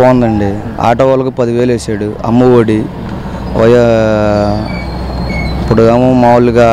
బాగుందండి ఆటో వాళ్ళకి పదివేలు వేసాడు అమ్మ ఒడి వయా ఇప్పుడు ఏమో మామూలుగా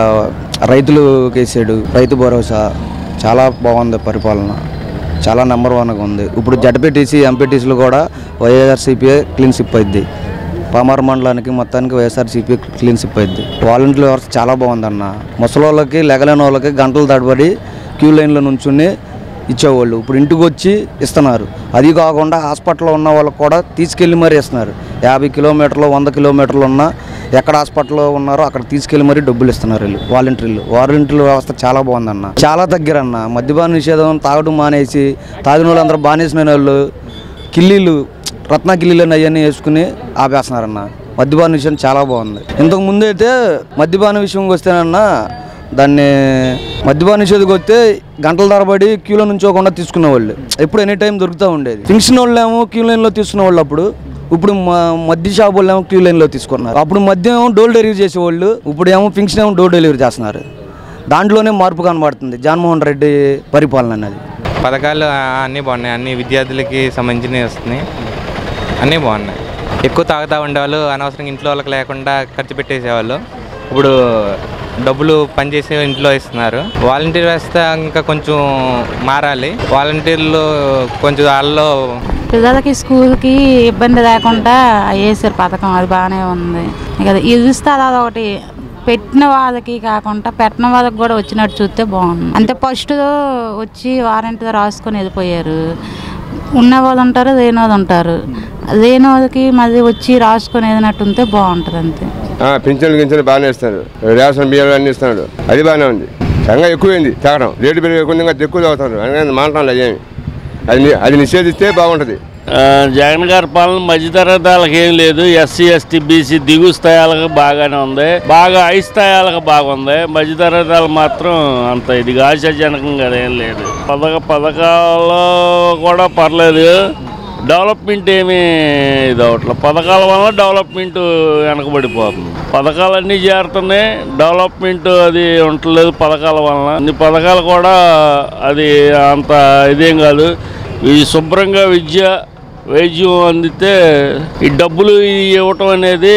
రైతులకు వేసాడు రైతు భరోసా చాలా బాగుంది పరిపాలన చాలా నెంబర్ వన్గా ఉంది ఇప్పుడు జడ్పీటీసీ ఎంపీటీసీలు కూడా వైఎస్ఆర్సీపీ క్లీన్షిప్ అయింది పామార్ మండలానికి మొత్తానికి వైఎస్ఆర్సీపీ క్లీన్షిప్ అయింది వాలంటీర్ వ్యవస్థ చాలా బాగుందన్న ముసలి వాళ్ళకి లెగలేని వాళ్ళకి గంటలు తడబడి క్యూ లైన్లో నుంచుని ఇచ్చేవాళ్ళు ఇప్పుడు ఇంటికి వచ్చి ఇస్తున్నారు అది కాకుండా హాస్పిటల్లో ఉన్న వాళ్ళకి కూడా తీసుకెళ్ళి మరీ ఇస్తున్నారు యాభై కిలోమీటర్లు వంద కిలోమీటర్లు ఉన్నా ఎక్కడ హాస్పిటల్లో ఉన్నారో అక్కడ తీసుకెళ్ళి మరీ డబ్బులు ఇస్తున్నారు వీళ్ళు వాలంటీర్లు వాలంటీర్ల వ్యవస్థ చాలా బాగుందన్న చాలా దగ్గర అన్న మద్యపాన నిషేధం తాగడం మానేసి తాగిన వాళ్ళు అందరూ బానేసిన వాళ్ళు కిల్లీలు రత్న కిల్లీలు అవన్నీ వేసుకుని ఆపేస్తున్నారన్న మద్యపాన విషయం చాలా బాగుంది ఇంతకు ముందు అయితే మద్యపాన విషయంకి వస్తేనన్నా దాన్ని మద్యపాన నిషేధకు వస్తే గంటల తరబడి క్యూలో నుంచోకుండా తీసుకునేవాళ్ళు ఎప్పుడు ఎనీ టైం దొరుకుతూ ఉండేది ఫింక్షన్ వాళ్ళు ఏమో క్యూ లైన్లో తీసుకునే వాళ్ళు అప్పుడు ఇప్పుడు మ- మద్య షాప్ వాళ్ళు ఏమో క్యూ లైన్లో తీసుకున్నారు అప్పుడు మద్యం ఏమో డోర్ డెలివరీ చేసేవాళ్ళు ఇప్పుడు ఏమో ఫింక్షన్ ఏమో డోర్ డెలివరీ చేస్తున్నారు దాంట్లోనే మార్పు కనబడుతుంది జగన్మోహన్ రెడ్డి పరిపాలన అనేది పథకాలు ఆ, అన్నీ బాగున్నాయి అన్ని విద్యార్థులకి సంబంధించినవి వస్తున్నాయి అన్నీ బాగున్నాయి ఎక్కువ తాగుతూ ఉండేవాళ్ళు అనవసరంగా ఇంట్లో వాళ్ళకి లేకుండా ఖర్చు పెట్టేసేవాళ్ళు ఇప్పుడు డబ్బులు పనిచేసే ఇంట్లో ఇస్తున్నారు వాలంటీర్ వ్యవస్థ ఇంకా కొంచెం మారాలి వాలంటీర్లు కొంచెం వాళ్ళలో పిల్లలకి స్కూల్కి ఇబ్బంది లేకుండా వేసారు పథకం అది బాగానే ఉంది కదా ఇల్లు స్థలాలు ఒకటి పెట్టిన వాళ్ళకి కాకుండా పెట్టిన వాళ్ళకి కూడా వచ్చినట్టు చూస్తే బాగుంది అంటే ఫస్ట్ వచ్చి వారంటీలో రాసుకొని వెళ్ళిపోయారు ఉన్న వాళ్ళు ఉంటారు లేని వాళ్ళు ఉంటారు లేని వాళ్ళకి మళ్ళీ వచ్చి రాసుకొని వెళ్ళినట్టు ఉంటే బాగుంటుంది అంతే పింఛన్లు గింఛన్లు బాగానే ఇస్తారు రేషన్ బియ్యం అన్నీ ఇస్తున్నాడు అది బాగానే ఉంది సంగా ఎక్కువైంది తాగడం రేటు పెరిగే కొంచెం ఎక్కువ తాగుతున్నారు అందుకని మాట్లాడాలి అదేమి అది ని- అది నిషేధిస్తే బాగుంటుంది ఆ, జగన్ గారి పాలన మధ్యతరగతి వాళ్ళకి ఏం లేదు ఎస్సీ ఎస్టీ బీసీ దిగు స్థాయిలకు బాగానే ఉంది బాగా హై స్థాయిలకు బాగుంది మధ్యతరగతి వాళ్ళు మాత్రం అంత ఇది ఆశాజనకంగా ఏం లేదు పథక పథకాల్లో కూడా పర్లేదు డెవలప్మెంట్ ఏమీ ఇది అవట్లేదు పథకాల వల్ల డెవలప్మెంట్ వెనకబడిపోతుంది పథకాలన్నీ చేరుతున్నాయి డెవలప్మెంట్ అది ఉండలేదు పథకాల వలన అన్ని పథకాలు కూడా అది అంత ఇదేం కాదు ఇది శుభ్రంగా విద్య వైద్యం అందితే ఈ డబ్బులు ఇది ఇవ్వటం అనేది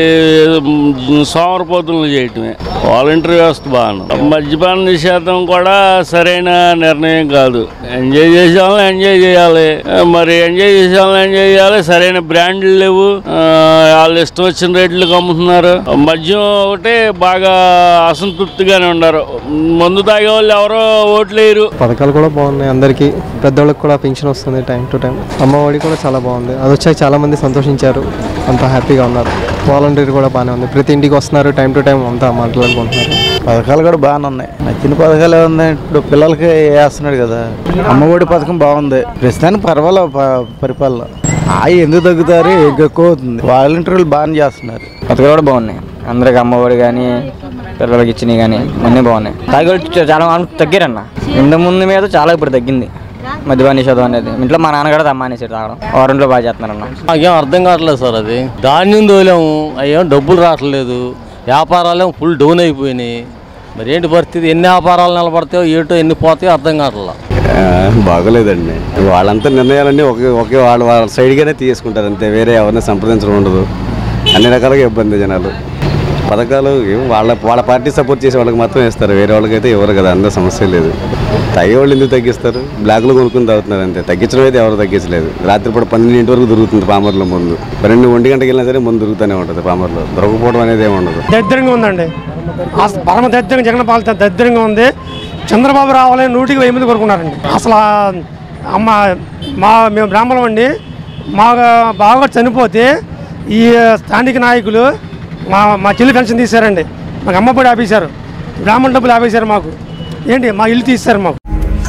మ్, సోమరపోతులు చేయటమే వాలంటరీ వ్యవస్థ బాగుంది మద్యపాన నిషేధం కూడా సరైన నిర్ణయం కాదు ఎంజాయ్ చేసే వాళ్ళని ఎంజాయ్ చేయాలి ఆ, మరి ఎంజాయ్ చేసే వాళ్ళని ఎంజాయ్ చేయాలి సరైన బ్రాండ్లు లేవు ఆ, వాళ్ళు ఇష్టం వచ్చిన రేట్లకు అమ్ముతున్నారు మద్యం ఒకటే బాగా అసంతృప్తిగానే ఉన్నారు మందు తాగే వాళ్ళు ఎవరో ఓట్లేరు పథకాలు కూడా బాగున్నాయి అందరికీ పెద్దవాళ్ళకి కూడా పెన్షన్ వస్తుంది టైం టు టైం అమ్మఒడి కూడా చాలా బాగుంది అది వచ్చాక చాలా మంది సంతోషించారు అంతా హ్యాపీగా ఉన్నారు వాలంటీర్ కూడా బాగానే ఉంది ప్రతి ఇంటికి వస్తున్నారు టైం టు టైం అంతా మాట్లాడుకుంటున్నారు పథకాలు కూడా బాగానే ఉన్నాయి నచ్చిన పథకాలు ఏముంది ఇప్పుడు పిల్లలకి వేస్తున్నాడు కదా అమ్మఒడి పథకం బాగుంది ప్రస్తుతానికి పర్వాలేదు ప- పరిపాలన ఆ ఎందుకు తగ్గుతారు ఇంకా ఎక్కువ అవుతుంది వాలంటీర్లు బాగానే చేస్తున్నారు పథకాలు కూడా బాగున్నాయి అందరికి అమ్మఒడి కానీ పిల్లలకి ఇచ్చినవి కానీ అన్నీ బాగున్నాయి తాగుడు చాలా వరకు తగ్గారన్న ఇంత ముందు మీద చాలా ఇప్పుడు తగ్గింది మద్యపాన నిషేధం అనేది ఇంట్లో మా నాన్నగారు తమ్మానేసారు తాగడం వారంట్లో బాగా చేస్తున్నారన్న నాకేం అర్థం కావట్లేదు సార్ అది ధాన్యం తోలాము అయ్యేం డబ్బులు రావట్లేదు వ్యాపారాలు ఫుల్ డౌన్ అయిపోయినాయి మరి ఏంటి పరిస్థితి ఎన్ని వ్యాపారాలు నిలబడతాయో ఏటో ఎన్ని పోతాయో అర్థం కావట్లేదు బాగోలేదండి వాళ్ళంతా నిర్ణయాలన్నీ ఒకే ఒకే వాళ్ళ వాళ్ళ సైడ్గానే తీసుకుంటారు అంతే వేరే ఎవరిని సంప్రదించడం ఉండదు అన్ని రకాలుగా ఇబ్బంది జనాలు పథకాలు ఏం వాళ్ళ వాళ్ళ పార్టీ సపోర్ట్ చేసే వాళ్ళకి మాత్రం ఇస్తారు వేరే వాళ్ళకైతే ఇవ్వరు కదా అందరూ సమస్య లేదు తాగే వాళ్ళు ఎందుకు తగ్గిస్తారు బ్లాక్లో కొనుక్కుని తాగుతున్నారు అంతే తగ్గించడం అయితే ఎవరు తగ్గించలేదు రాత్రిపూట పన్నెండింటి వరకు దొరుకుతుంది పామర్లో ముందు పన్నెండు ఒంటి గంటకి వెళ్ళినా సరే ముందు దొరుకుతూనే ఉంటుంది పామర్లో దొరకపోవడం అనేది ఏమి ఉండదు దరిద్రంగా ఉందండి అసలు పరమ దరిద్రంగా జగన్ పాలన దరిద్రంగా ఉంది చంద్రబాబు రావాలని నూటికి వెయ్యి మంది కోరుకున్నారండి అసలు ఆ అమ్మ మా మేము బ్రాహ్మణం అండి మా బాగా చనిపోతే ఈ స్థానిక నాయకులు మా మా చెల్లి పెన్షన్ తీశారండి మాకు అమ్మఒడి ఆపేశారు బ్రాహ్మణ డబ్బులు ఆపేశారు మాకు ఏంటి మా ఇల్లు తీశారు మాకు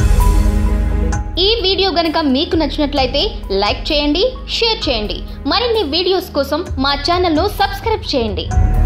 ఈ వీడియో గనుక మీకు నచ్చినట్లయితే లైక్ చేయండి షేర్ చేయండి మరిన్ని వీడియోస్ కోసం మా ఛానల్ను సబ్స్క్రైబ్ చేయండి